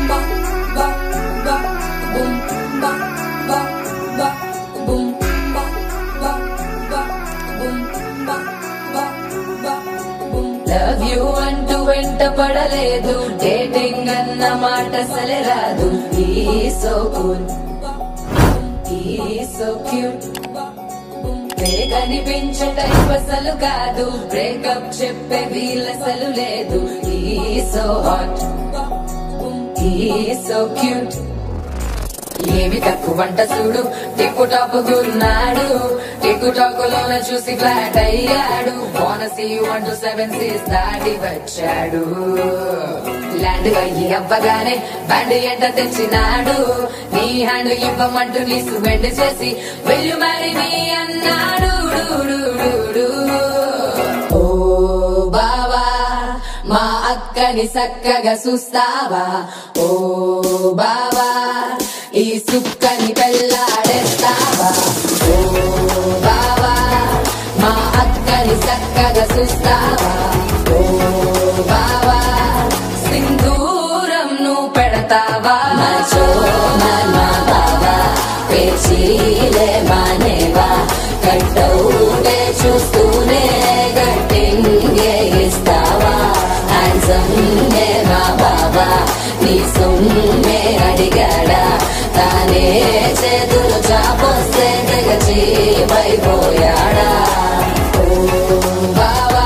ba ba ba boom ba ba ba boom ba ba ba boom ba ba ba boom love you అంటూ వెంట పడలేదు dating అన్న మాట అసలే రాదు ఈ సో కూల్ ఈ సో క్యూట్ కనిపించే టైప్ అసలు కాదు బ్రేకప్ చెప్పే వీల్ అసలు లేదు ఈ సో హాట్ ఈ సో క్యూట్ ఏమి తక్కువ వంట చూడు టిక్కు టాప్ గున్నాడు టిక్కు టాక్ లోన చూసి ఫ్లాట్ అయ్యాడు బోనసీ వన్ టు సెవెన్ సీస్ దాటి వచ్చాడు ల్యాండ్ అయ్యి అవ్వగానే బండి ఎంట తెచ్చినాడు నీ హ్యాండ్ ఇవ్వమంటూ నీసు వెండి చేసి వెళ్ళు మరి నీ అన్నాడు డు, డు, డు, డు. ఓ బావా మా అక్కని చక్కగా చూస్తావా ఓ బావా ఈ సుక్కని పెళ్ళాడేస్తావా ఓ బావా మా అక్కని చక్కగా చూస్తావా ఓ బావా సింధూరం నువ్వు పెడతావా మచో మన్నా బావా పేచీలే మానేవా కట్టవుటే చూస్తూనే గట్టింగే ఇస్తావా హ్యాండ్సమ్ మా బాబా నీ సొమ్మే అడిగాడా తానే చేతులు చాపొస్తే తెగచి పైపోయాడా ఓ బావా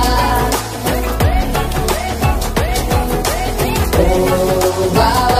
ఓ బావా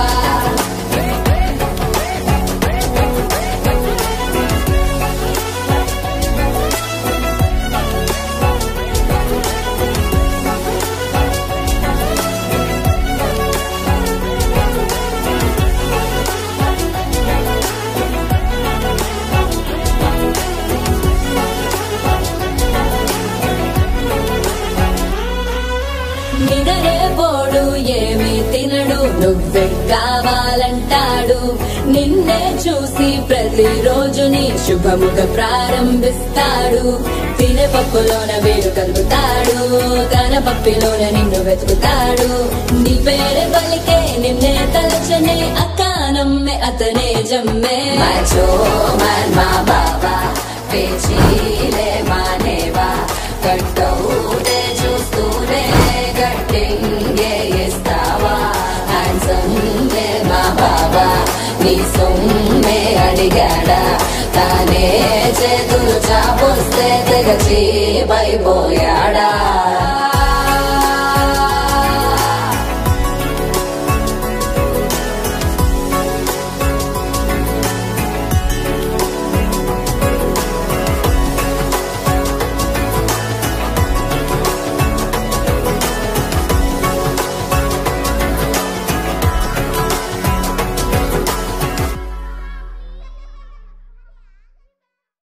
నిదరే పోడు ఏమి తినడు నువ్వే కావాలంటాడు నిన్నే చూసి ప్రతిరోజు నీ శుభముగా ప్రారంభిస్తాడు తినే పప్పులోన వేరు కలుగుతాడు తన పప్పిలోన నిన్ను వెతుకుతాడు నీ పేరే పలికే నిన్నే తలచనే అకానమ్మే అతనే జమ్మే మచో మన్మా బాబా పేచీలే మానేవా కట్టవుటే చూస్తూనే గట్టింగే ఇస్తావా హ్యాండ్సమ్ మా బాబా నీ సొమ్మే అడిగాడా తానే చేతులు చాపొస్తే తెగచి పైపోయాడా